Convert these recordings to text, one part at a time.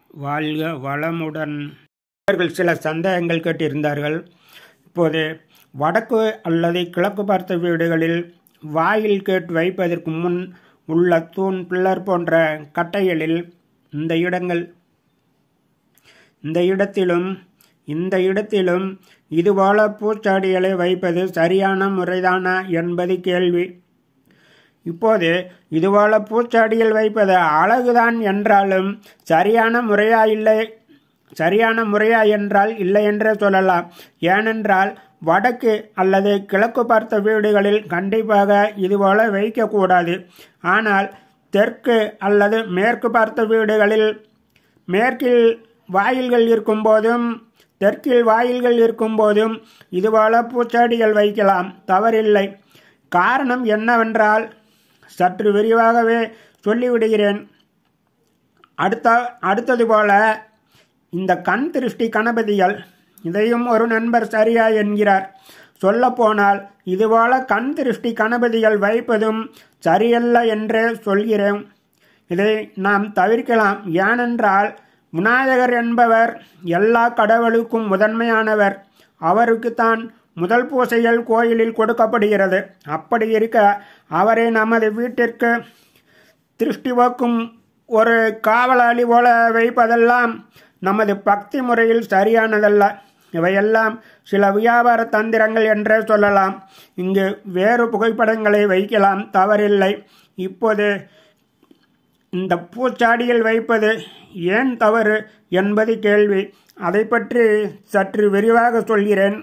வாழ்க வளமுடன் அவர்கள் சில சந்தேகங்கள் கேட்டிருந்தார்கள் இப்போது வடக்கு அல்லது கிழக்கு பார்த்த வீடுகளில் வாயில் கேட் வைப்பதற்கு முன் உள்ள தூண் பில்லர் போன்ற கட்டைகளில் இந்த இடங்கள் இந்த இடத்திலும் இந்த இடத்திலும் இதுபோல பூச்சாடிகளை வைப்பது சரியான முறைதானா என்பது கேள்வி இப்போது இதுபோல பூச்சாடியில் வைப்பது அழகுதான் என்றாலும் சரியான முறையா இல்லை சரியான முறையா என்றால் இல்லை என்றே சொல்லலாம் ஏனென்றால் வடக்கு அல்லது கிழக்கு பார்த்த வீடுகளில் கண்டிப்பாக இதுபோல வைக்கக்கூடாது ஆனால் தெற்கு அல்லது மேற்கு பார்த்த வீடுகளில் மேற்கில் வாயில்கள் இருக்கும்போதும் தெற்கில் வாயில்கள் இருக்கும்போதும் இதுபோல பூச்சாடிகள் வைக்கலாம் தவறில்லை காரணம் என்னவென்றால் சற்று விரிவாகவே சொல்லிவிடுகிறேன் அடுத்த அடுத்தது போல இந்த கண் திருஷ்டி கணபதிகள் இதையும் ஒரு நண்பர் சரியா என்கிறார் சொல்லப்போனால் இதுபோல கண் திருஷ்டி கணபதிகள் வைப்பதும் சரியல்ல என்றே சொல்கிறேன் இதை நாம் தவிர்க்கலாம் ஏனென்றால் விநாயகர் என்பவர் எல்லா கடவுளுக்கும் முதன்மையானவர் அவருக்குத்தான் முதல் பூசைகள் கோயிலில் கொடுக்கப்படுகிறது அப்படி இருக்க அவரை நமது வீட்டிற்கு திருஷ்டி போக்கும் ஒரு காவலாளி போல வைப்பதெல்லாம் நமது பக்தி முறையில் சரியானதல்ல இவையெல்லாம் சில வியாபார தந்திரங்கள் என்றே சொல்லலாம் இங்கு வேறு புகைப்படங்களை வைக்கலாம் தவறில்லை இப்போது இந்த பூச்சாடியில் வைப்பது ஏன் தவறு என்பது கேள்வி அதை பற்றி சற்று விரிவாக சொல்கிறேன்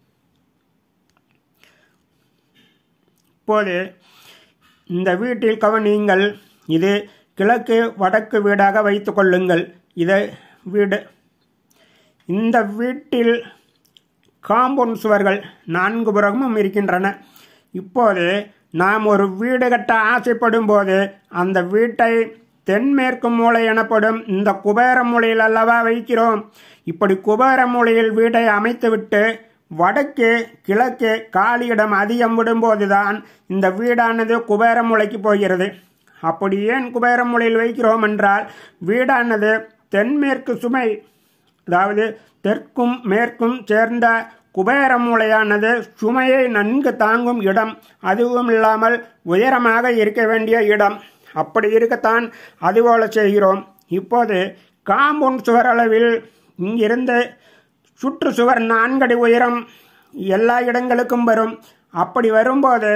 இப்போது இந்த வீட்டில் கவனியுங்கள் இது கிழக்கு வடக்கு வீடாக வைத்துக் கொள்ளுங்கள் இது வீடு இந்த வீட்டில் காம்பவுண்ட் சுவர்கள் நான்கு புறமும் இருக்கின்றன இப்போது நாம் ஒரு வீடு கட்ட ஆசைப்படும் போது அந்த வீட்டை தென்மேற்கு மூலை எனப்படும் இந்த குபேர மூலையில் அல்லவா வைக்கிறோம் இப்படி குபேர மூலையில் வீட்டை அமைத்துவிட்டு வடக்கு கிழக்கு காலியிடம் அதிகம் விடும்போதுதான் இந்த வீடானது குபேர மூலைக்கு போகிறது அப்படி ஏன் குபேர மூலையில் வைக்கிறோம் என்றால் வீடானது தென்மேற்கு சுமை அதாவது தெற்கும் மேற்கும் சேர்ந்த குபேர மூலையானது சுமையை நன்கு தாங்கும் இடம் அதுவும் இல்லாமல் உயரமாக இருக்க வேண்டிய இடம் அப்படி இருக்கத்தான் அதுபோல செய்கிறோம் இப்போது காம்பவுண்ட் சுவர் அளவில் இங்கிருந்து சுற்றுச்சுவர் நான்கடி உயரம் எல்லா இடங்களுக்கும் வரும் அப்படி வரும்போது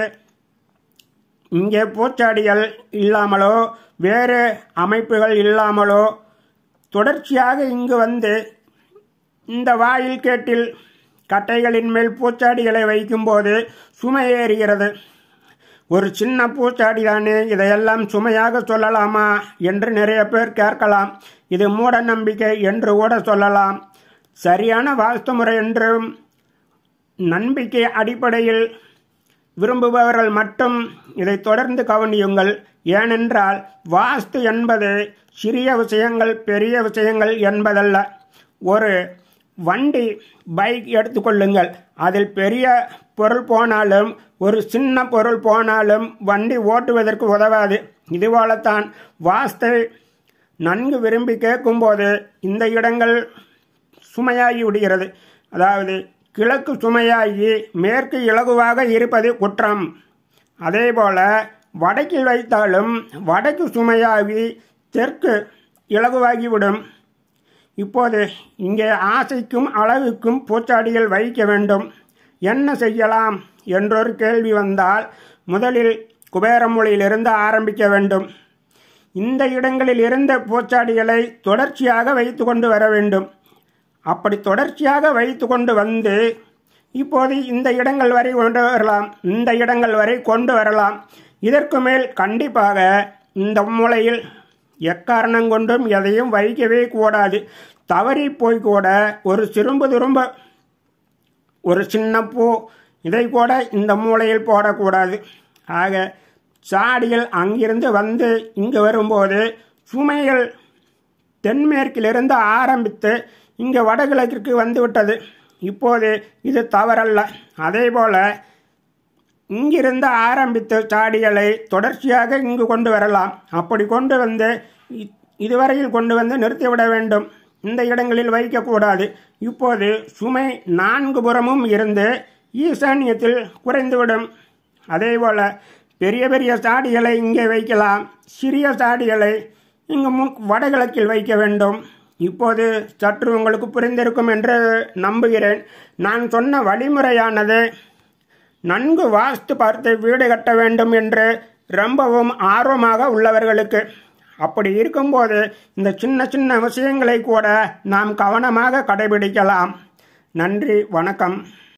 இங்கே பூச்சாடிகள் இல்லாமலோ வேறு அமைப்புகள் இல்லாமலோ தொடர்ச்சியாக இங்கு வந்து இந்த வாயில் கேட்டில் கட்டைகளின் மேல் பூச்சாடிகளை வைக்கும்போது சுமையேறுகிறது ஒரு சின்ன பூச்சாடி தானே இதையெல்லாம் சுமையாக சொல்லலாமா என்று நிறைய பேர் கேட்கலாம் இது மூட நம்பிக்கை என்று கூட சொல்லலாம் சரியான வாஸ்து முறை என்றும் நம்பிக்கை அடிப்படையில் விரும்புபவர்கள் மட்டும் இதை தொடர்ந்து கவனியுங்கள் ஏனென்றால் வாஸ்து என்பது சிறிய விஷயங்கள் பெரிய விஷயங்கள் என்பதல்ல ஒரு வண்டி பைக் எடுத்துக்கொள்ளுங்கள் அதில் பெரிய பொருள் போனாலும் ஒரு சின்ன பொருள் போனாலும் வண்டி ஓட்டுவதற்கு உதவாது இதுபோலத்தான் வாஸ்தை நன்கு விரும்பி கேட்கும்போது இந்த இடங்கள் சுமையாகி விடுகிறது அதாவது கிழக்கு சுமையாகி மேற்கு இலகுவாக இருப்பது குற்றம் அதேபோல வடக்கில் வைத்தாலும் வடக்கு சுமையாகி தெற்கு இலகுவாகிவிடும் இப்போது இங்கே ஆசைக்கும் அழகுக்கும் பூச்சாடிகள் வைக்க வேண்டும் என்ன செய்யலாம் என்றொரு கேள்வி வந்தால் முதலில் குபேரமொழியிலிருந்து ஆரம்பிக்க வேண்டும் இந்த இடங்களில் இருந்த பூச்சாடிகளை தொடர்ச்சியாக வைத்து கொண்டு வர வேண்டும் அப்படி தொடர்ச்சியாக வைத்து கொண்டு வந்து இப்போது இந்த இடங்கள் வரை கொண்டு வரலாம் இந்த இடங்கள் வரை கொண்டு வரலாம் இதற்கு மேல் கண்டிப்பாக இந்த மூலையில் எக்காரணம் கொண்டும் எதையும் வைக்கவே கூடாது தவறி போய் கூட ஒரு சிறும்பு திரும்ப ஒரு சின்ன பூ இதை கூட இந்த மூலையில் போடக்கூடாது ஆக சாடிகள் அங்கிருந்து வந்து இங்கு வரும்போது சுமைகள் தென்மேற்கிலிருந்து ஆரம்பித்து இங்கே வடகிழக்கிற்கு வந்துவிட்டது இப்போது இது தவறல்ல அதே போல இங்கிருந்து ஆரம்பித்த சாடிகளை தொடர்ச்சியாக இங்கு கொண்டு வரலாம் அப்படி கொண்டு வந்து இ- இதுவரையில் கொண்டு வந்து நிறுத்திவிட வேண்டும் இந்த இடங்களில் வைக்கக்கூடாது இப்போது சுமை நான்கு புறமும் இருந்து ஈசான்யத்தில் குறைந்துவிடும் அதேபோல பெரிய பெரிய சாடிகளை இங்கே வைக்கலாம் சிறிய சாடிகளை இங்கு மு வடகிழக்கில் வைக்க வேண்டும் இப்போது சற்று உங்களுக்கு புரிந்திருக்கும் என்று நம்புகிறேன் நான் சொன்ன வழிமுறையானது நன்கு வாஸ்து பார்த்து வீடு கட்ட வேண்டும் என்று ரொம்பவும் ஆர்வமாக உள்ளவர்களுக்கு அப்படி இருக்கும்போது இந்த சின்ன சின்ன விஷயங்களை கூட நாம் கவனமாக கடைபிடிக்கலாம் நன்றி வணக்கம்